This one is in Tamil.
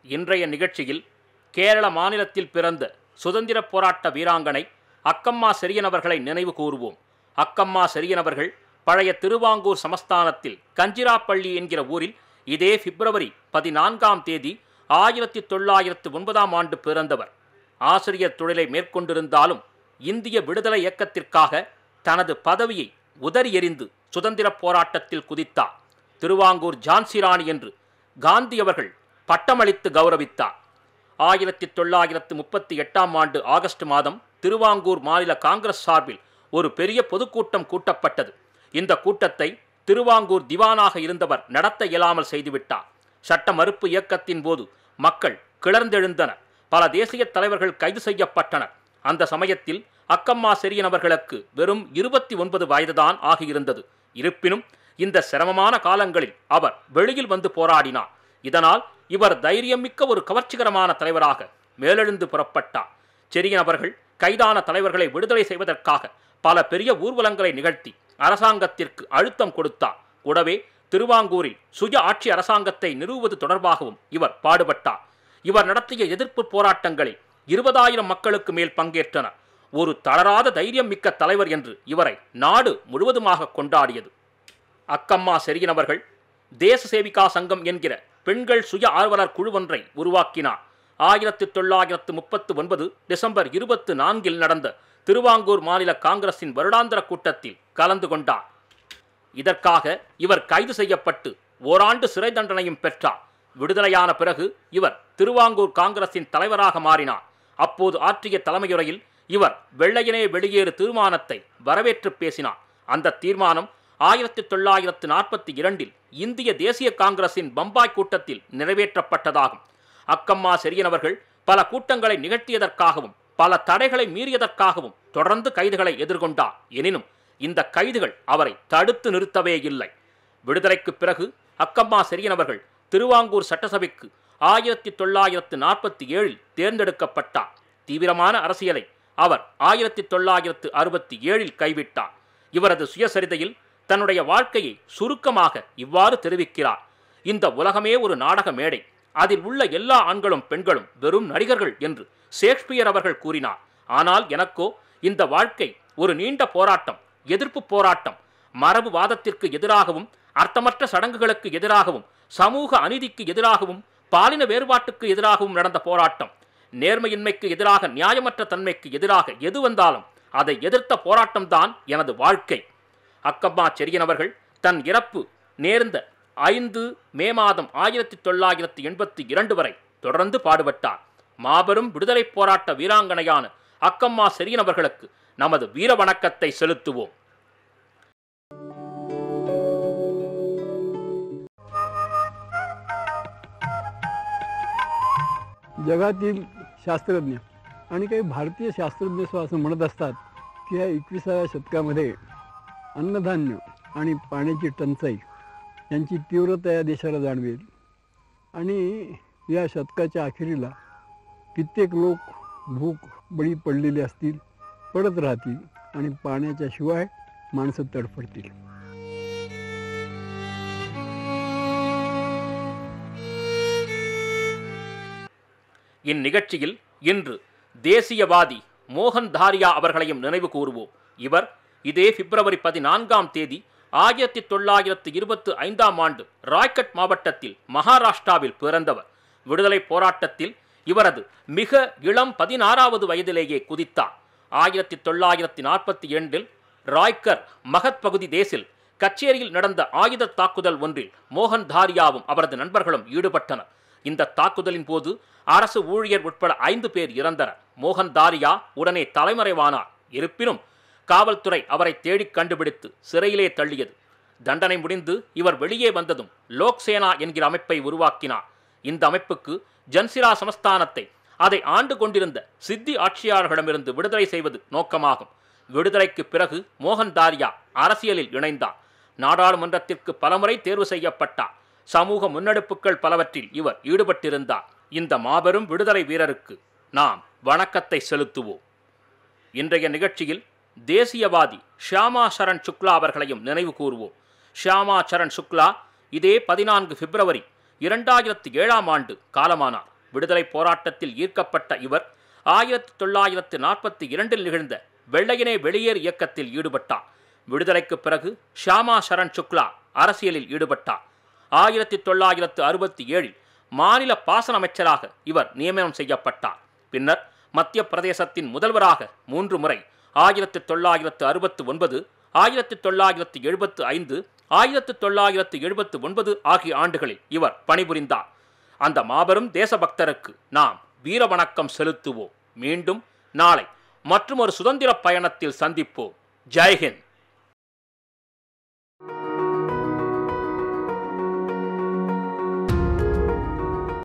இன்றைய நிகழ்ச்சியில் கேரள மாநிலத்தில் பிறந்த சுதந்திர போராட்ட வீராங்கனை அக்கம்மா செரியன் அவர்களை நினைவு கூறுவோம் அக்கம்மா செரியன் அவர்கள் பழைய திருவாங்கூர் சமஸ்தானத்தில் கஞ்சிராப்பள்ளி என்கிற ஊரில் இதே பிப்ரவரி பதினான்காம் தேதி ஆயிரத்தி தொள்ளாயிரத்து ஒன்பதாம் ஆண்டு பிறந்தவர் ஆசிரியர் தொழிலை மேற்கொண்டிருந்தாலும் இந்திய விடுதலை இயக்கத்திற்காக தனது பதவியை உதறி எறிந்து சுதந்திர போராட்டத்தில் குதித்தார் திருவாங்கூர் ஜான்சி ராணி என்று காந்தி அவர்கள் பட்டமளித்து கௌரவித்தார் ஆயிரத்தி தொள்ளாயிரத்து முப்பத்தி எட்டாம் ஆண்டு ஆகஸ்ட் மாதம் திருவாங்கூர் மாநில காங்கிரஸ் சார்பில் ஒரு பெரிய பொதுக்கூட்டம் கூட்டப்பட்டது இந்த கூட்டத்தை திருவாங்கூர் திவானாக இருந்தவர் நடத்த இயலாமல் செய்துவிட்டார் சட்ட மறுப்பு இயக்கத்தின் போது மக்கள் கிளர்ந்தெழுந்தனர் பல தேசிய தலைவர்கள் கைது செய்யப்பட்டனர் அந்த சமயத்தில் அக்கம்மா செரியன் அவர்களுக்கு வெறும் இருபத்தி ஒன்பது வயதுதான் ஆகியிருந்தது இருப்பினும் இந்த சிரமமான காலங்களில் அவர் வெளியில் வந்து போராடினார் இதனால் இவர் தைரியமிக்க ஒரு கவர்ச்சிகரமான தலைவராக மேலெழுந்து புறப்பட்டார் செரியன் அவர்கள் கைதான தலைவர்களை விடுதலை செய்வதற்காக பல பெரிய ஊர்வலங்களை நிகழ்த்தி அரசாங்கத்திற்கு அழுத்தம் கொடுத்தார் கூடவே திருவாங்கூரில் சுய ஆட்சி அரசாங்கத்தை நிறுவுவது தொடர்பாகவும் இவர் பாடுபட்டார் இவர் நடத்திய எதிர்ப்பு போராட்டங்களில் இருபதாயிரம் மக்களுக்கு மேல் பங்கேற்றனர் ஒரு தளராத தைரியம் மிக்க தலைவர் என்று இவரை நாடு முழுவதுமாக கொண்டாடியது அக்கம்மா செரியன் அவர்கள் தேச சேவிகா சங்கம் என்கிற பெண்கள் சுய ஆர்வலர் குழுவொன்றை உருவாக்கினார் ஆயிரத்தி தொள்ளாயிரத்து முப்பத்து ஒன்பது டிசம்பர் இருபத்து நான்கில் நடந்த திருவாங்கூர் மாநில காங்கிரசின் வருடாந்திர கூட்டத்தில் கலந்து கொண்டார் இதற்காக இவர் கைது செய்யப்பட்டு ஓராண்டு சிறை தண்டனையும் பெற்றார் விடுதலையான பிறகு இவர் திருவாங்கூர் காங்கிரசின் தலைவராக மாறினார் அப்போது ஆற்றிய தலைமையுரையில் இவர் வெள்ளையனே வெளியேறு தீர்மானத்தை வரவேற்று பேசினார் அந்த தீர்மானம் ஆயிரத்தி தொள்ளாயிரத்து நாற்பத்தி இரண்டில் இந்திய தேசிய காங்கிரசின் பம்பாய் கூட்டத்தில் நிறைவேற்றப்பட்டதாகும் அக்கம்மா செரியனவர்கள் பல கூட்டங்களை நிகழ்த்தியதற்காகவும் பல தடைகளை மீறியதற்காகவும் தொடர்ந்து கைதுகளை எதிர்கொண்டார் எனினும் இந்த கைதுகள் அவரை தடுத்து நிறுத்தவே இல்லை விடுதலைக்கு பிறகு அக்கம்மா செரியனவர்கள் திருவாங்கூர் சட்டசபைக்கு ஆயிரத்தி தொள்ளாயிரத்து நாற்பத்தி ஏழில் தேர்ந்தெடுக்கப்பட்டார் தீவிரமான அரசியலை அவர் ஆயிரத்தி தொள்ளாயிரத்து அறுபத்தி ஏழில் கைவிட்டார் இவரது சுயசரிதையில் தன்னுடைய வாழ்க்கையை சுருக்கமாக இவ்வாறு தெரிவிக்கிறார் இந்த உலகமே ஒரு நாடக மேடை அதில் உள்ள எல்லா ஆண்களும் பெண்களும் வெறும் நடிகர்கள் என்று ஷேக்ஸ்பியர் அவர்கள் கூறினார் ஆனால் எனக்கோ இந்த வாழ்க்கை ஒரு நீண்ட போராட்டம் எதிர்ப்பு போராட்டம் மரபு வாதத்திற்கு எதிராகவும் அர்த்தமற்ற சடங்குகளுக்கு எதிராகவும் சமூக அநீதிக்கு எதிராகவும் பாலின வேறுபாட்டுக்கு எதிராகவும் நடந்த போராட்டம் நேர்மையின்மைக்கு எதிராக நியாயமற்ற தன்மைக்கு எதிராக எது வந்தாலும் அதை எதிர்த்த போராட்டம்தான் எனது வாழ்க்கை அக்கம்மா செரியன் அவர்கள் தன் இறப்பு நேர்ந்த ஐந்து மே மாதம் ஆயிரத்தி தொள்ளாயிரத்தி எண்பத்தி இரண்டு வரை தொடர்ந்து பாடுபட்டார் மாபெரும் விடுதலை போராட்ட வீராங்கனையான அக்கம்மா செரியன் அவர்களுக்கு நமது வீர வணக்கத்தை செலுத்துவோம் जगातील शास्त्रज्ञ आणि काही भारतीय शास्त्रज्ञ सुद्धा असं म्हणत असतात की या एकविसाव्या शतकामध्ये अन्नधान्य आणि पाण्याची टंचाई यांची तीव्रता या देशाला जाणवेल आणि या शतकाच्या अखेरीला कित्येक लोक भूक बळी पडलेले असतील पडत राहतील आणि पाण्याच्या शिवाय माणसं तडफडतील இந்நிகழ்ச்சியில் இன்று தேசியவாதி மோகன் தாரியா அவர்களையும் நினைவு கூறுவோம் இவர் இதே பிப்ரவரி பதினான்காம் தேதி ஆயிரத்தி தொள்ளாயிரத்து இருபத்து ஐந்தாம் ஆண்டு ராய்கட் மாவட்டத்தில் மகாராஷ்டிராவில் பிறந்தவர் விடுதலை போராட்டத்தில் இவரது மிக இளம் பதினாறாவது வயதிலேயே குதித்தார் ஆயிரத்தி தொள்ளாயிரத்தி நாற்பத்தி இரண்டில் ராய்கர் மகத் பகுதி தேசில் கச்சேரியில் நடந்த ஆயுத தாக்குதல் ஒன்றில் மோகன் தாரியாவும் அவரது நண்பர்களும் ஈடுபட்டனர் இந்த தாக்குதலின் போது அரசு ஊழியர் உட்பட ஐந்து பேர் இறந்தனர் மோகன் தாரியா உடனே தலைமறைவானார் இருப்பினும் காவல்துறை அவரை தேடிக் கண்டுபிடித்து சிறையிலே தள்ளியது தண்டனை முடிந்து இவர் வெளியே வந்ததும் லோக்சேனா என்கிற அமைப்பை உருவாக்கினார் இந்த அமைப்புக்கு ஜன்சிரா சமஸ்தானத்தை அதை ஆண்டு கொண்டிருந்த சித்தி ஆட்சியாளர்களிடமிருந்து விடுதலை செய்வது நோக்கமாகும் விடுதலைக்கு பிறகு மோகன் தாரியா அரசியலில் இணைந்தார் நாடாளுமன்றத்திற்கு பலமுறை தேர்வு செய்யப்பட்டார் சமூக முன்னெடுப்புகள் பலவற்றில் இவர் ஈடுபட்டிருந்தார் இந்த மாபெரும் விடுதலை வீரருக்கு நாம் வணக்கத்தை செலுத்துவோம் இன்றைய நிகழ்ச்சியில் தேசியவாதி ஷியாமா சரண் சுக்லா அவர்களையும் நினைவு கூறுவோம் ஷியாமா சரண் சுக்லா இதே பதினான்கு பிப்ரவரி இரண்டாயிரத்தி ஏழாம் ஆண்டு காலமானார் விடுதலை போராட்டத்தில் ஈர்க்கப்பட்ட இவர் ஆயிரத்தி தொள்ளாயிரத்து நாற்பத்தி இரண்டில் நிகழ்ந்த வெள்ளையனே வெளியேறு இயக்கத்தில் ஈடுபட்டார் விடுதலைக்கு பிறகு ஷியாமா சரண் சுக்லா அரசியலில் ஈடுபட்டார் ஆயிரத்தி தொள்ளாயிரத்து அறுபத்தி ஏழில் மாநில பாசன அமைச்சராக இவர் நியமனம் செய்யப்பட்டார் பின்னர் மத்திய பிரதேசத்தின் முதல்வராக மூன்று முறை ஆயிரத்தி தொள்ளாயிரத்து அறுபத்து ஒன்பது ஆயிரத்தி தொள்ளாயிரத்து எழுபத்து ஐந்து ஆயிரத்தி தொள்ளாயிரத்து எழுபத்து ஒன்பது ஆகிய ஆண்டுகளில் இவர் பணிபுரிந்தார் அந்த மாபெரும் தேசபக்தருக்கு நாம் வீர வணக்கம் செலுத்துவோம் மீண்டும் நாளை மற்றும் ஒரு சுதந்திர பயணத்தில் சந்திப்போம் ஜெய்ஹிந்த்